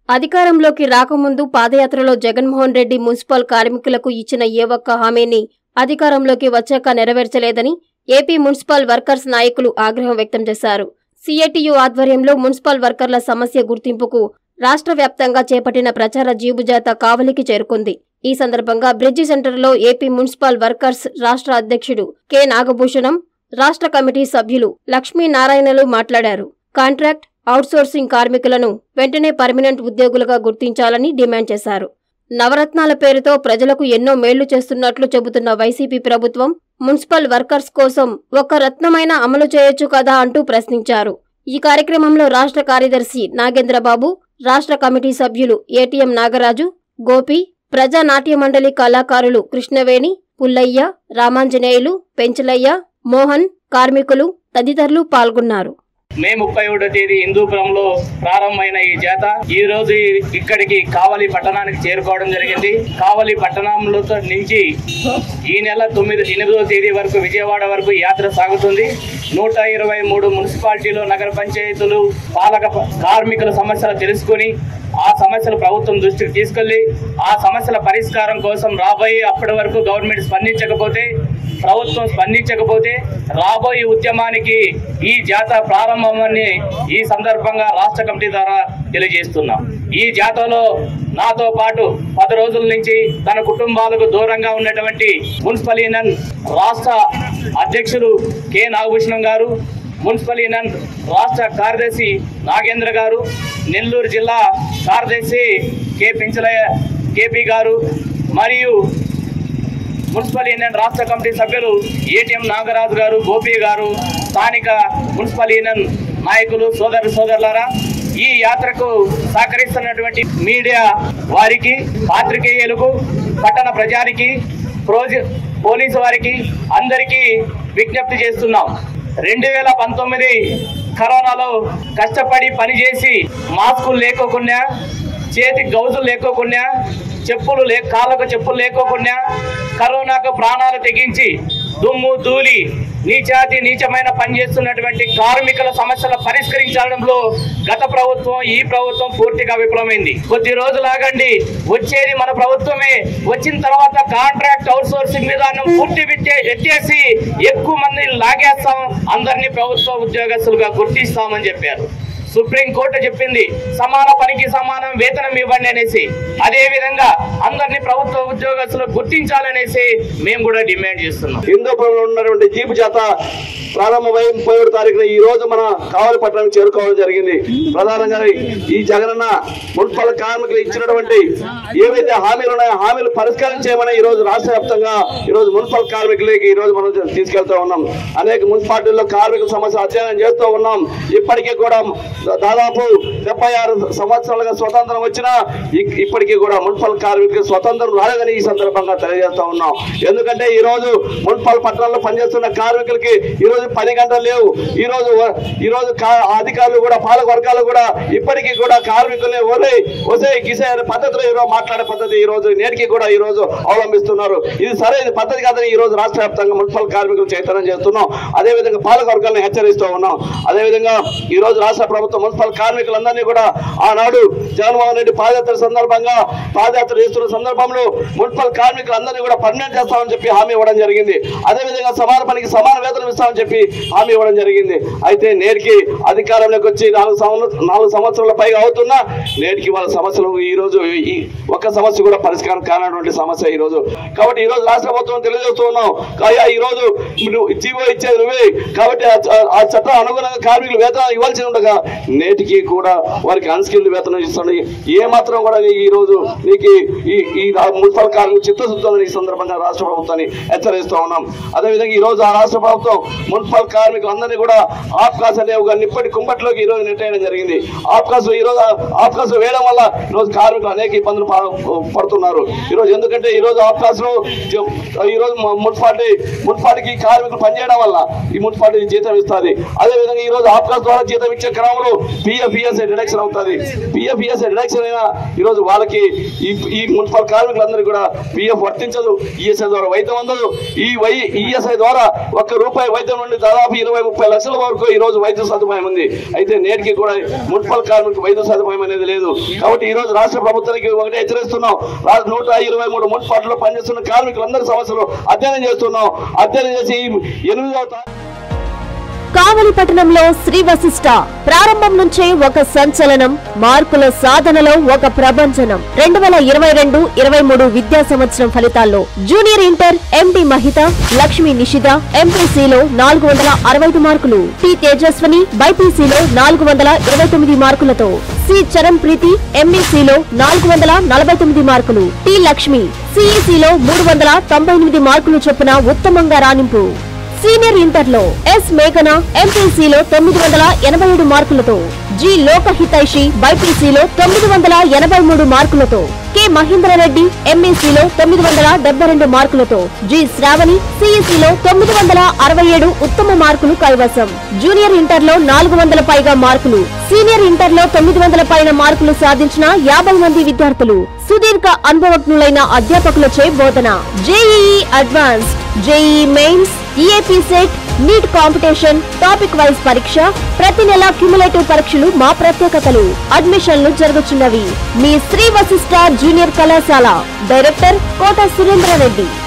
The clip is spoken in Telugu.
అధికారంలోకి రాకముందు పాదయాత్రలో జగన్మోహన్ రెడ్డి మున్సిపల్ కార్మికులకు ఇచ్చిన ఏ ఒక్క హామీని అధికారంలోకి వచ్చాక నెరవేర్చలేదని ఏపీ మున్సిపల్ వర్కర్స్ నాయకులు ఆగ్రహం వ్యక్తం చేశారు సిఐటియు ఆధ్వర్యంలో మున్సిపల్ వర్కర్ల సమస్య గుర్తింపుకు రాష్ట్ర వ్యాప్తంగా చేపట్టిన ప్రచార జీబుజాత కావలికి చేరుకుంది ఈ సందర్భంగా బ్రిడ్జి సెంటర్లో ఏపీ మున్సిపల్ వర్కర్స్ రాష్ట్ర అధ్యక్షుడు కె నాగభూషణం రాష్ట్ర కమిటీ సభ్యులు లక్ష్మీనారాయణలు మాట్లాడారు కాంట్రాక్ట్ అవుట్సోర్సింగ్ కార్మికులను వెంటనే పర్మనెంట్ ఉద్యోగులుగా గుర్తించాలని డిమాండ్ చేశారు నవరత్నాల పేరుతో ప్రజలకు ఎన్నో మేళ్లు చేస్తున్నట్లు చెబుతున్న వైసీపీ ప్రభుత్వం మున్సిపల్ వర్కర్స్ కోసం ఒక్క రత్నమైన అమలు చేయొచ్చు కదా అంటూ ప్రశ్నించారు ఈ కార్యక్రమంలో రాష్ట్ర కార్యదర్శి నాగేంద్రబాబు రాష్ట్ర కమిటీ సభ్యులు ఏటీఎం నాగరాజు గోపి ప్రజా నాట్య మండలి కళాకారులు కృష్ణవేణి పుల్లయ్య రామాంజనేయులు పెంచలయ్య మోహన్ కార్మికులు తదితరులు పాల్గొన్నారు మే ముప్పై ఒకటో తేదీ హిందూపురంలో ప్రారంభమైన ఈ జాత ఈ రోజు ఇక్కడికి కావలి పట్టణానికి చేరుకోవడం జరిగింది కావలి పట్టణంలో నుంచి ఈ నెల తొమ్మిది ఎనిమిదో తేదీ వరకు విజయవాడ వరకు యాత్ర సాగుతుంది నూట ఇరవై మూడు మున్సిపాలిటీలు నగర పంచాయతీలు పాలక ప- కార్మికుల సమస్యలు తెలుసుకొని ఆ సమస్యలు ప్రభుత్వం దృష్టికి తీసుకెళ్లి ఆ సమస్యల పరిష్కారం కోసం రాబోయే అప్పటి వరకు గవర్నమెంట్ స్పందించకపోతే ప్రభుత్వం స్పందించకపోతే రాబోయే ఉద్యమానికి ఈ జాతర ప్రారంభమని ఈ సందర్భంగా రాష్ట్ర కమిటీ ద్వారా తెలియజేస్తున్నాం ఈ జాతరలో నాతో పాటు పది రోజుల నుంచి తన కుటుంబాలకు దూరంగా ఉన్నటువంటి మున్సిపల్ యూనియన్ రాష్ట్ర అధ్యక్షులు కె నాగభూషణం గారు మున్సిపల్ యూనియన్ రాష్ట్ర కార్యదర్శి నాగేంద్ర గారు నెల్లూరు జిల్లా కార్యదర్శి కె పెంచలయ్య కేపీ గారు మరియు మున్సిపల్ యూనియన్ రాష్ట్ర కమిటీ సభ్యులు ఏటీఎం నాగరాజు గారు గోపి గారు స్థానిక మున్సిపల్ యూనియన్ నాయకులు సోదరు సోదరులారా ఈ యాత్రకు సహకరిస్తున్నటువంటి మీడియా వారికి పాత్రికేయులకు పట్టణ ప్రజానికి ప్రోజ పోలీసు వారికి అందరికీ విజ్ఞప్తి చేస్తున్నాం రెండు వేల పంతొమ్మిది కరోనాలో కష్టపడి పనిచేసి మాస్కులు లేకోకుండా చేతికి గౌజులు లేకోకుండా చెప్పులు లే కాళ్ళకు చెప్పులు లేకోకుండా కరోనాకు ప్రాణాలు తెగించి దుమ్ము ధూళి నీచాతి నీచమైన పనిచేస్తున్నటువంటి కార్మికుల సమస్యలు పరిష్కరించడంలో గత ప్రభుత్వం ఈ ప్రభుత్వం పూర్తిగా విఫలమైంది కొద్ది రోజులు ఆగండి వచ్చేది మన ప్రభుత్వమే వచ్చిన తర్వాత కాంట్రాక్ట్ అవుట్ సోర్సింగ్ విధానం పూర్తి విట్టే ఎత్తేసి ఎక్కువ మంది లాగేస్తాం అందరినీ ప్రభుత్వ ఉద్యోగస్తులుగా గుర్తిస్తామని చెప్పారు సుప్రీంకోర్టు చెప్పింది సమాన పనికి సమానం వేతనం ఇవ్వండి అనేసి అదే విధంగా అందరినీ ప్రభుత్వ ఉద్యోగస్తులు గుర్తించాలనేసి మేము కూడా డిమాండ్ చేస్తున్నాం హిందూపురంలో ఉన్నటువంటి జీపు చేత ప్రారంభమై ముప్పై ఏడు తారీఖున ఈ రోజు మన కావలి పట్టణానికి చేరుకోవడం జరిగింది ప్రధానంగా ఈ జగనన్న మున్సిపల్ కార్మికులు ఇచ్చినటువంటి ఏవైతే హామీలు ఉన్నాయో హామీలు పరిష్కరించేయమని ఈ రోజు రాష్ట్ర వ్యాప్తంగా ఈ రోజు మున్సిపల్ కార్మికులకి ఈ రోజు మనం తీసుకెళ్తూ ఉన్నాం అనేక మున్సిపాలిటీల్లో కార్మికుల సమస్య అధ్యయనం చేస్తూ ఉన్నాం ఇప్పటికీ కూడా దాదాపు డెబ్బై ఆరు సంవత్సరాలుగా స్వతంత్రం వచ్చినా ఇ- ఇప్పటికీ కూడా మున్సిపల్ కార్మికులకు స్వతంత్రం రాలేదని ఈ సందర్భంగా తెలియజేస్తా ఉన్నాం ఎందుకంటే ఈ రోజు మున్సిపల్ పట్టణంలో పనిచేస్తున్న కార్మికులకి ఈ రోజు పని గంటలు లేవు ఈ రోజు వ- ఈ రోజు కా- అధికారులు కూడా పాలక వర్గాలు కూడా ఇప్పటికీ కూడా కార్మికుల్ని ఒరే ఒసే గిసే అనే పద్ధతిలో ఈరోజు మాట్లాడే పద్ధతి ఈ రోజు నేటికి కూడా ఈ రోజు అవలంబిస్తున్నారు ఇది సరైన పద్ధతి కాదని ఈ రోజు రాష్ట్ర వ్యాప్తంగా మున్సిపల్ కార్మికులు చైతన్యం చేస్తున్నాం అదే విధంగా పాలక వర్గాలను హెచ్చరిస్తూ ఉన్నాం అదే విధంగా ఈ రోజు రాష్ట్ర ప్రభుత్వం మున్సిపల్ కార్మికులందరినీ కూడా ఆనాడు జగన్మోహన్ రెడ్డి పాదయాత్ర సందర్భంగా పాదయాత్ర చేస్తున్న సందర్భంలో మున్సిపల్ కార్మికులందరినీ కూడా పర్మనెంట్ చేస్తామని చెప్పి హామీ ఇవ్వడం జరిగింది అదే విధంగా సమాన పనికి సమాన వేతనం ఇస్తామని చెప్పి హామీ ఇవ్వడం జరిగింది అయితే నేటికి అధికారంలోకి వచ్చి నాలుగు సంవత్సరాలు నాలుగు సంవత్సరాల పైగా అవుతున్నా నేటికి వాళ్ళ సమస్యలు ఈ రోజు ఈ ఒక్క సమస్య కూడా పరిష్కారం కానటువంటి సమస్య ఈ రోజు కాబట్టి ఈ రోజు రాష్ట్ర ప్రభుత్వం తెలియజేస్తూ ఉన్నాం అయ్యా ఈ రోజు నువ్వు జీవో ఇచ్చేది నువ్వే కాబట్టి ఆ చ- ఆ చట్టం అనుగుణంగా కార్మికులు వేతనం ఇవ్వాల్సి ఉండగా నేటికి కూడా వారికి అన్స్కిల్డ్ వేతనం ఇస్తుంది ఏ మాత్రం కూడా నీ ఈ రోజు నీకు ఈ ఈ రా- మున్సిపల్ కార్మికులు చిత్తశుద్ధి ఈ సందర్భంగా రాష్ట్ర ప్రభుత్వాన్ని హెచ్చరిస్తూ ఉన్నాం అదేవిధంగా ఈ రోజు ఆ రాష్ట్ర ప్రభుత్వం మున్సిపల్ కార్మికులందరినీ కూడా ఆప్కాస్ అనే ఒక నిప్పటి కుంపట్లోకి ఈ రోజు నెట్టేయడం జరిగింది ఆప్కాస్ ఈ రోజు ఆప్కాస్ వేయడం వల్ల ఈ రోజు కార్మికులు అనేక ఇబ్బందులు ప- పడుతున్నారు ఈ రోజు ఎందుకంటే ఈ రోజు ఆప్కాస్ లో జ- ఈ రోజు ము- మున్సిపాలిటీ మున్సిపాలిటీకి కార్మికులు పనిచేయడం వల్ల ఈ మున్సిపాలిటీ జీతం ఇస్తుంది అదే విధంగా ఈ రోజు ఆప్కాస్ ద్వారా జీతం ఇచ్చే క్రమంలో పిఎఫ్ ఈఎస్ఐ డిడక్షన్ అవుతుంది పిఎఫ్ ఈఎస్ఐ డిడక్షన్ అయినా ఈరోజు వాళ్ళకి ఈ ఈ మున్సిపల్ కార్మికులందరికీ కూడా పిఎఫ్ వర్తించదు ఈఎస్ఐ ద్వారా వైద్యం అందదు ఈ వై ఈఎస్ఐ ద్వారా ఒక్క రూపాయి వైద్యం నుండి దాదాపు ఇరవై ముప్పై లక్షల వరకు ఈ రోజు వైద్య సదుపాయం ఉంది అయితే నేటికి కూడా మున్సిపల్ కార్మికులకు వైద్య సదుపాయం అనేది లేదు కాబట్టి ఈ రోజు రాష్ట్ర ప్రభుత్వానికి ఒకటే హెచ్చరిస్తున్నాం రా- నూట ఇరవై మూడు మున్సిపాలిటీలో పనిచేస్తున్న కార్మికులందరి సమస్యలు అధ్యయనం చేస్తున్నాం అధ్యయనం చేసి ఎనిమిదవ తారీఖు కావలి పట్టణంలో శ్రీ వశిష్ట ప్రారంభం నుంచే ఒక సంచలనం మార్కుల సాధనలో ఒక ప్రభంజనం రెండు వేల ఇరవై రెండు ఇరవై మూడు విద్యా సంవత్సరం ఫలితాల్లో junior inter MD Mahitha Lakshmi Nishitha ఎంపీసీలో నాలుగు వందల అరవై ఐదు మార్కులు టి తేజస్వని బైపీసీలో నాలుగు వందల ఇరవై తొమ్మిది మార్కులతో సి చరణ్ ప్రీతి ఎంఈసీలో నాలుగు వందల నలభై తొమ్మిది మార్కులు టి లక్ష్మి సిఈసీలో మూడు వందల తొంభై ఎనిమిది మార్కులు చొప్పున ఉత్తమంగా రాణింపు సీనియర్ ఇంటర్లో ఎస్ మేఘన ఎంపీసీలో తొమ్మిది వందల ఎనభై ఏడు మార్కులతో జి లోకహితైషి బైపీసీలో తొమ్మిది వందల ఎనభై మూడు మార్కులతో కె మహేంద్రరెడ్డి ఎంఈసీలో తొమ్మిది వందల డెబ్బై రెండు మార్కులతో జి శ్రావణి సిఈసీలో తొమ్మిది వందల అరవై ఏడు ఉత్తమ మార్కులు కైవసం జూనియర్ ఇంటర్లో నాలుగు వందల పైగా మార్కులు సీనియర్ ఇంటర్లో తొమ్మిది వందల పైన మార్కులు సాధించిన యాభై మంది విద్యార్థులు సుదీర్ఘ అనుభవజ్ఞులైన అధ్యాపకులచే బోధన JEE advanced JEE mains EAP CET NEET competition topic wise పరీక్ష ప్రతి నెల క్యుములేటివ్ పరీక్షలు మా ప్రత్యేకతలు అడ్మిషన్లు జరుగుతున్నవి మీ శ్రీ వశిష్ట జూనియర్ కళాశాల డైరెక్టర్ కోట సురేంద్ర రెడ్డి